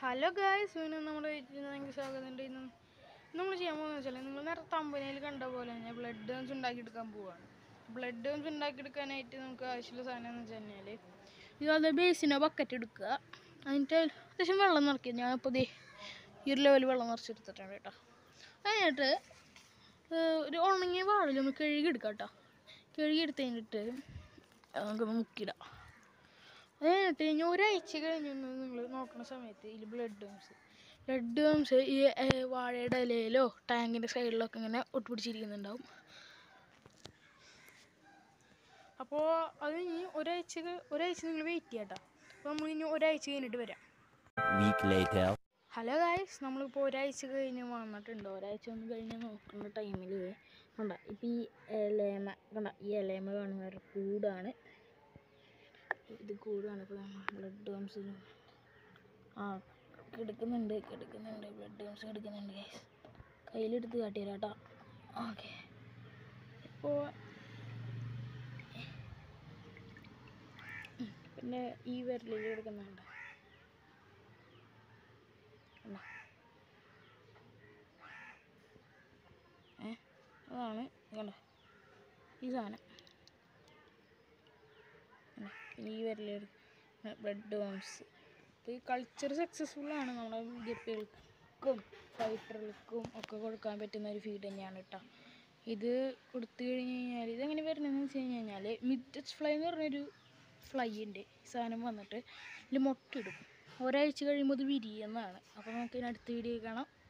Hello guys വീണ്ടും നമ്മുടെ നിങ്ങൾക്ക് സ്വാഗതം ഇന്ന് നമ്മൾ ചെയ്യാൻ പോകുന്നത് വെച്ചാൽ നിങ്ങൾ നേരത്തെ തമ്പനയിൽ കണ്ട പോലെ തന്നെ ബ്ലഡ് ഗൺസ് ഉണ്ടാക്കിയെടുക്കാൻ പോവാണ് ബ്ലഡ് ഗൺസ് ഉണ്ടാക്കിയെടുക്കാനായിട്ട് നമുക്ക് ആവശ്യമുള്ള സാധനം എന്ന് വെച്ച് കഴിഞ്ഞാൽ ഇതുപോലെ ബേസിനോ ബക്കറ്റ് എടുക്കുക അതിൻ്റെ അത്യാവശ്യം വെള്ളം നിറയ്ക്കുക ഞാനിപ്പോൾ ദേ ഈ ഒരു ലെവൽ വെള്ളം നിറച്ചെടുത്തിട്ടുണ്ട് കേട്ടോ അതിനായിട്ട് ഏഹ്, ഒരു ഉണങ്ങിയ വാഴലൊന്ന് കഴുകിയെടുക്കാം കേട്ടോ കഴുകിയെടുത്ത് കഴിഞ്ഞിട്ട് നമുക്കൊന്ന് മുക്കിയിടാം അത് കഴിഞ്ഞിട്ട് കഴിഞ്ഞ് ഒരാഴ്ച കഴിഞ്ഞ് നിങ്ങൾ നോക്കുന്ന സമയത്ത് ഇതിൽ ബ്ലഡ് ഡോംസ് ബ്ലഡ് ഡോംസ് ഈ ഏ, വാഴയുടെ ഇലയിലോ ടാങ്കിൻ്റെ സൈഡിലൊക്കെ ഇങ്ങനെ ഒട്ടുപിടിച്ചിരിക്കുന്നുണ്ടാവും അപ്പോൾ അത് ഇനി ഒരാഴ്ച ക- ഒരാഴ്ച നിങ്ങൾ വെയിറ്റ് ചെയ്യാം കേട്ടോ അപ്പോൾ നമ്മൾ ഇനി ഒരാഴ്ച കഴിഞ്ഞിട്ട് വരാം week later. ഹലോ ഗായ്സ് നമ്മളിപ്പോൾ ഒരാഴ്ച കഴിഞ്ഞ് വന്നിട്ടുണ്ട് ഒരാഴ്ച ഒന്ന് കഴിഞ്ഞ് നോക്കുന്ന ടൈമിൽ കണ്ട ഇപ്പം ഈ ഇലയമ കണ്ട ഈ ഇലയമ കാണുന്ന ഒരു കൂടാണ് ഇത് കൂടാണ് ഇപ്പോൾ ബ്ലഡ് ഡോംസിൽ ആ കിടക്കുന്നുണ്ട് കിടക്കുന്നുണ്ട് ബ്ലഡ് ഡോംസ് കിടക്കുന്നുണ്ട് ഗൈസ് കയ്യിലെടുത്ത് കാട്ടിത്തരാം കേട്ടോ ഓക്കെ ഇപ്പോൾ പിന്നെ ഈ വിരലിൽ കിടക്കുന്നുണ്ട് കണ്ടോ? ഏ അതാണ് കണ്ട ഈ സാധനം കണ്ടോ? പിന്നെ ഈ വരല് ബ്ലഡ് വോംസ് അപ്പോൾ ഈ കൾച്ചർ സക്സസ്ഫുള്ളാണ് നമ്മുടെ ഗപ്പികൾക്കും ഫൈറ്ററുകൾക്കും ഒക്കെ കൊടുക്കാൻ പറ്റുന്ന ഒരു ഫീഡ് തന്നെയാണ് കേട്ടോ ഇത് കൊടുത്തു കഴിഞ്ഞ് കഴിഞ്ഞാൽ ഇതെങ്ങനെ വരുന്നതെന്ന് വെച്ച് കഴിഞ്ഞ് കഴിഞ്ഞാൽ മിഡറ്റ് ഫ്ലൈ എന്ന് പറഞ്ഞൊരു ഫ്ലൈ ഉണ്ട് ഈ സാധനം വന്നിട്ട് ഇതിൽ മുട്ടയിടും ഒരാഴ്ച കഴിയുമ്പോൾ ഇത് വിരിയുന്നതാണ് അപ്പോൾ നമുക്ക് ഇതിന് അടുത്ത വീഡിയോ കാണാം